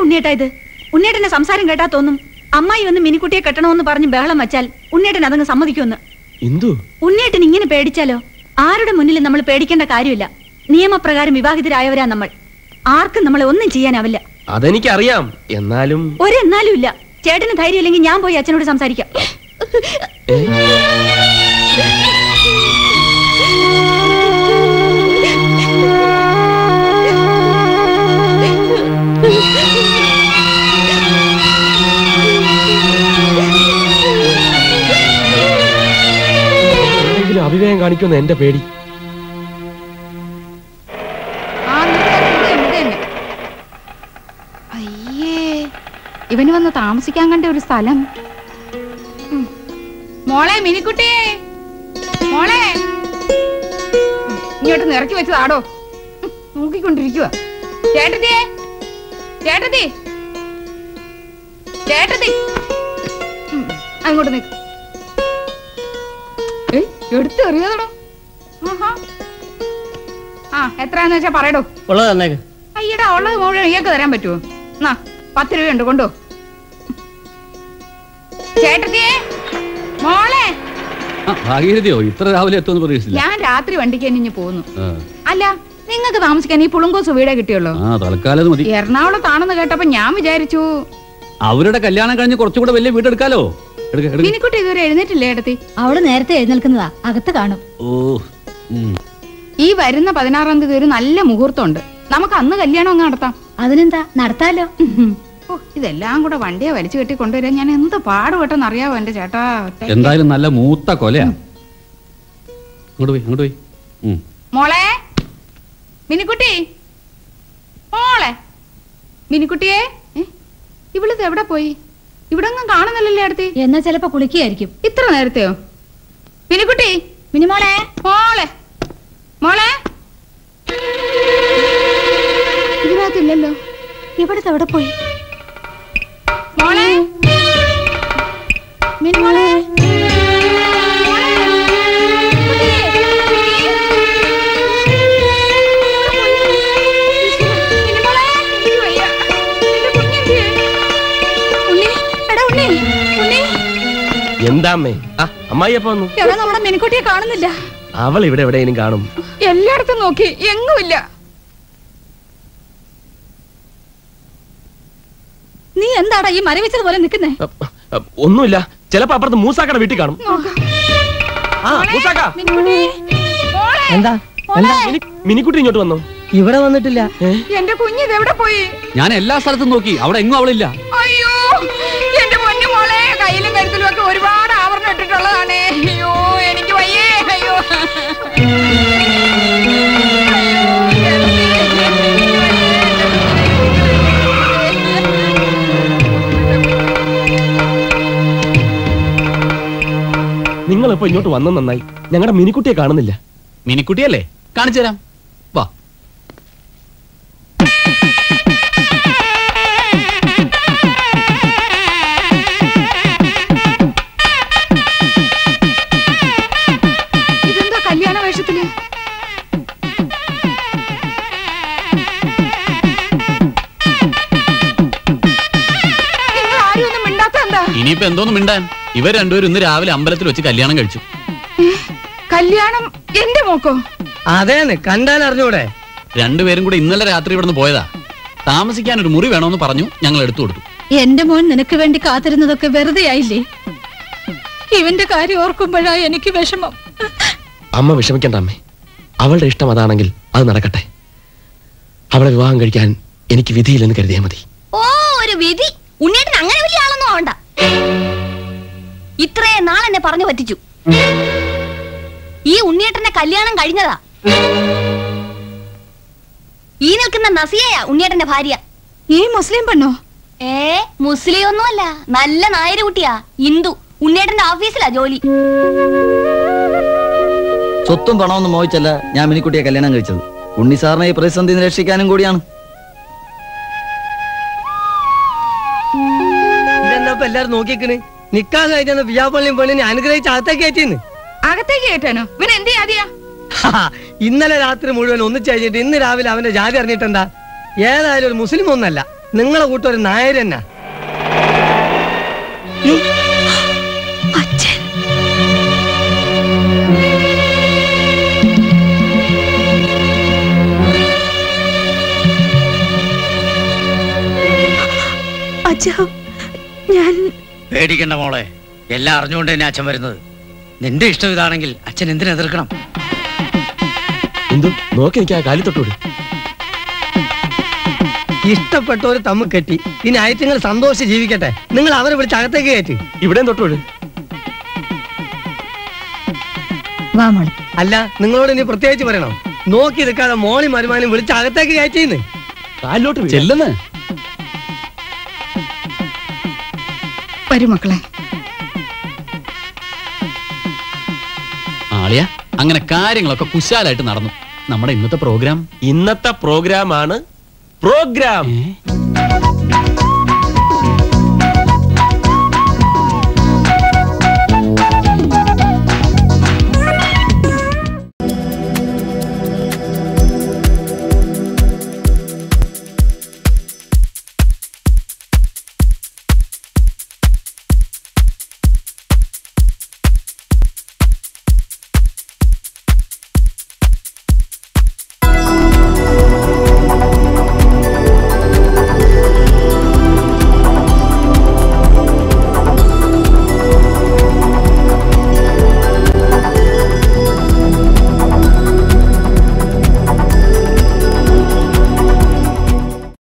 ഉണ്ണിയേട്ടാ ഇത് ഉണ്ണിയേട്ടന്റെ സംസാരം കേട്ടാ തോന്നും അമ്മായി വന്ന് മിനിക്കുട്ടിയെ കെട്ടണമെന്ന് പറഞ്ഞ് ബഹളം വച്ചാൽ ഉണ്ണിയേട്ടൻ അതങ്ങ് സമ്മതിക്കുമെന്ന് എന്തു ഉണ്ണിയേട്ടൻ ഇങ്ങനെ പേടിച്ചാലോ ആരുടെ മുന്നിലും നമ്മൾ പേടിക്കേണ്ട കാര്യമില്ല നിയമപ്രകാരം വിവാഹിതരായവരാ നമ്മൾ ആർക്കും നമ്മളെ ഒന്നും ചെയ്യാനാവില്ല അതെനിക്കറിയാം എന്നാലും ഒരെന്നാലും ഇല്ല ചേട്ടന് ധൈര്യമില്ലെങ്കിൽ ഞാൻ പോയി അച്ഛനോട് സംസാരിക്കാം എന്തെങ്കിലും അഭിനയം കാണിക്കുമെന്ന് എന്റെ പേടി ആ, ഇത് തന്നെ, ഇത് തന്നെ. അയ്യേ ഇവന് വന്ന് താമസിക്കാൻ കണ്ട ഒരു സ്ഥലം ഉം. മോളെ മിനിക്കുട്ടിയെ മോളെ ഉം, ഇങ്ങോട്ട് നിറക്കി വെച്ചതാടോ ഉം, നോക്കിക്കൊണ്ടിരിക്കുക ചേട്ടത്തിയെ ചേട്ടത്തി ചേട്ടത്തി ഉം, അങ്ങോട്ട് നിൽക്ക് ഏയ് എടുത്ത് എറിയാതടോ ആഹാ ആ എത്രയാന്ന് വെച്ചാ പറയടോ ഉള്ളത് തന്നേക്ക് അയ്യടാ ഉള്ളത് മുഴുവൻ ഇയാൾക്ക് തരാൻ പറ്റുമോ എന്നാ പത്ത് രൂപയുണ്ട് കൊണ്ടോ ചേട്ടത്തിയെ മോളെ ആ, ഭാഗീരഥിയോ ഇത്ര രാവിലെ എത്തുമെന്ന് പ്രതീക്ഷിച്ചില്ല ഞാൻ രാത്രി വണ്ടിക്ക് തന്നെ ഇഞ്ഞ് പോന്നു ആ. അല്ല നിങ്ങൾക്ക് താമസിക്കാൻ ഈ പുളുങ്കോസ് വീടേ കിട്ടിയുള്ളൂ ആ തൽക്കാലം അത് മതി എറണാകുളത്താണെന്ന് കേട്ടപ്പോ ഞാൻ വിചാരിച്ചു അവരുടെ കല്യാണം കഴിഞ്ഞ് കുറച്ചുകൂടെ വലിയ വീടെടുക്കാലോ എടുക്ക എടുക്ക മിനിക്കുട്ടി ഇതുവരെ എഴുന്നേറ്റില്ലേ ഏട്ടത്തി അവള് നേരത്തെ എഴുന്നേൽക്കുന്നതാ അകത്ത് കാണും ഓ ഉം. ഈ വരുന്ന പതിനാറാം തീയതി ഒരു നല്ല മുഹൂർത്തമുണ്ട് നമുക്ക് അന്ന് കല്യാണം അങ്ങ് നടത്താം അതിനെന്താ നടത്താലോ ഓ ഇതെല്ലാം കൂടെ വണ്ടിയെ വലിച്ചു കെട്ടി കൊണ്ടുവരാൻ ഞാൻ എന്ത് പാടുപെട്ടെന്ന് അറിയാവോ എന്റെ ചേട്ടാ ഒറ്റയ്ക്ക്. എന്തായാലും നല്ല മൂത്ത കൊലയാ അങ്ങോട്ട് പോയി അങ്ങോട്ട് പോയി ഉം. മോളെ മിനിക്കുട്ടി മോളെ മിനിക്കുട്ടിയെ ഏ? ഇവളിത് എവിടെ പോയി ഇവിടെ ഒന്നും കാണുന്നില്ലല്ലേ അടുത്ത് എന്നാ ചിലപ്പോ കുളിക്കുകയായിരിക്കും ഇത്ര നേരത്തെയോ മിനിക്കുട്ടി മിനിമോളെ മോളെ മോളെ ഇതിനകത്തില്ലല്ലോ ഇവിടുത്തെ എവിടെ പോയി മോളെ മിനിമോളെ എന്താ അമ്മേ ആ അമ്മായി എപ്പോ വന്നു എവിടെ നമ്മുടെ മിനിക്കുട്ടിയെ കാണുന്നില്ല അവൾ ഇവിടെ എവിടെയെങ്കിലും കാണും എല്ലായിടത്തും നോക്കി എങ്ങുമില്ല നീ എന്താടാ ഈ മരവിച്ചത് പോലെ നിൽക്കുന്നേ അ, അ, ഒന്നുമില്ല ചിലപ്പോ അപ്പുറത്ത് മൂസാക്കയുടെ വീട്ടിൽ കാണും ആ മൂസാക്ക എന്താ എന്താ മിനി- മിനിക്കുട്ടി ഇങ്ങോട്ട് വന്നു ഇവിടെ വന്നിട്ടില്ല എന്റെ കുഞ്ഞിത് എവിടെ പോയി ഞാൻ എല്ലാ സ്ഥലത്തും നോക്കി അവിടെ എങ്ങും അവളില്ല അയ്യോ എന്റെ പൊന്നു മോളെ കയ്യിലും കരുത്തിലും ഒക്കെ ഒരുപാട് ആവരണം ഇട്ടിട്ടുള്ളതാണ് അയ്യോ എനിക്ക് വയ്യേ അയ്യോ നിങ്ങൾ ഇപ്പൊ ഇങ്ങോട്ട് വന്നു നന്നായി ഞങ്ങളുടെ മിനിക്കുട്ടിയെ കാണുന്നില്ല മിനിക്കുട്ടിയല്ലേ കാണിച്ചു തരാം വാ ഇതെന്താ കല്യാണ വേഷത്തില് നിങ്ങൾ ആരും ഒന്നും മിണ്ടാത്ത എന്താ ഇനിയിപ്പോ എന്തോന്ന് മിണ്ടാൻ ഇവർ രണ്ടുപേരും ഇന്ന് രാവിലെ അമ്പലത്തിൽ വെച്ച് കല്യാണം കഴിച്ചു കല്യാണം എന്റെ മോക്കോ അതേന്ന് കണ്ടാൽ അറിഞ്ഞൂടെ രണ്ടുപേരും കൂടെ ഇന്നലെ രാത്രി ഇവിടുന്ന് പോയതാ താമസിക്കാൻ ഒരു മുറി വേണമെന്ന് പറഞ്ഞു ഞങ്ങൾ എടുത്തു കൊടുത്തു എന്റെ മോൻ നിനക്ക് വേണ്ടി കാത്തിരുന്നതൊക്കെ വെറുതെ ആയില്ലേ ഇവന്റെ കാര്യം ഓർക്കുമ്പോഴാ എനിക്ക് വിഷമം അമ്മ വിഷമിക്കണ്ട അമ്മേ അവളുടെ ഇഷ്ടം അതാണെങ്കിൽ അത് നടക്കട്ടെ അവളെ വിവാഹം കഴിക്കാൻ എനിക്ക് വിധിയില്ലെന്ന് കരുതിയാൽ മതി ഓ ഒരു വിധി ഉണ്ണിയേട്ടൻ അങ്ങനെ വലിയ ആളൊന്നും ആവണ്ട ഇത്രയും നാൾ എന്നെ പറഞ്ഞു പറ്റിച്ചു ഈ ഉണ്ണിയേട്ടന്റെ കല്യാണം കഴിഞ്ഞതാ ഈ നിൽക്കുന്ന നസിയയാ ഉണ്ണിയേട്ടന്റെ ഭാര്യ ഈ മുസ്ലിം പെണ്ണോ ഏ മുസ്ലിം ഒന്നുമല്ല നല്ല നായര് കുട്ടിയാ ഹിന്ദു ഉണ്ണിയേട്ടന്റെ ഓഫീസിലാ ജോലി സ്വത്തും പണമൊന്നും മോഹിച്ചല്ല ഞാൻ മിനിക്കുട്ടിയെ കല്യാണം കഴിച്ചത് ഉണ്ണി സാറിനെ ഈ പ്രതിസന്ധി രക്ഷിക്കാനും കൂടിയാണ് ഇതെന്താ ഇപ്പൊ എല്ലാരും നോക്കിക്കണ് നിക്കാൻ കഴിഞ്ഞ വിയാപള്ളിയും പെണ്ണിനെ അനുഗ്രഹിച്ച് അകത്തേക്ക് കയറ്റിന്ന് അകത്തേക്ക് കയറ്റാനോ ഇവൻ എന്ത് ചെയ്യാതിയാ ഇന്നലെ രാത്രി മുഴുവൻ ഒന്നിച്ച് കഴിഞ്ഞിട്ട് ഇന്ന് രാവിലെ അവന്റെ ജാതി അറിഞ്ഞിട്ടെന്താ ഏതായാലും ഒരു മുസ്ലിം ഒന്നല്ല നിങ്ങളെ കൂട്ടൊരു നായർ തന്നെ അച്ഛൻ അച്ഛാ ഞാൻ പേടിക്കണ്ട മോളെ എല്ലാം അറിഞ്ഞുകൊണ്ട് തന്നെ അച്ഛൻ വരുന്നത് നിന്റെ ഇഷ്ടം ഇതാണെങ്കിൽ അച്ഛൻ എന്തിനു എതിർക്കണം എന്തു നോക്കി എനിക്ക് ആ കാലി തൊട്ടുവിട് ഇഷ്ടപ്പെട്ടവര് തമ്മിൽ കെട്ടി ഇനി അയറ്റങ്ങൾ സന്തോഷിച്ച് ജീവിക്കട്ടെ നിങ്ങൾ അവരെ വിളിച്ച് അകത്തേക്ക് കയറ്റി ഇവിടെയും തൊട്ടുവിട് വാ മോളെ അല്ല നിങ്ങളോട് ഇനി പ്രത്യേകിച്ച് പറയണം നോക്കി നിൽക്കാതെ മോളി മരുമാനും വിളിച്ച് അകത്തേക്ക് കയറ്റിന്ന് കാലിലോട്ട് വീഴ്. ചെല്ലുന്ന് വരൂ മക്കളെ ആളിയ അങ്ങനെ കാര്യങ്ങളൊക്കെ കുശാലായിട്ട് നടന്നു നമ്മുടെ ഇന്നത്തെ പ്രോഗ്രാം ഇന്നത്തെ പ്രോഗ്രാമാണ് പ്രോഗ്രാം ഏ?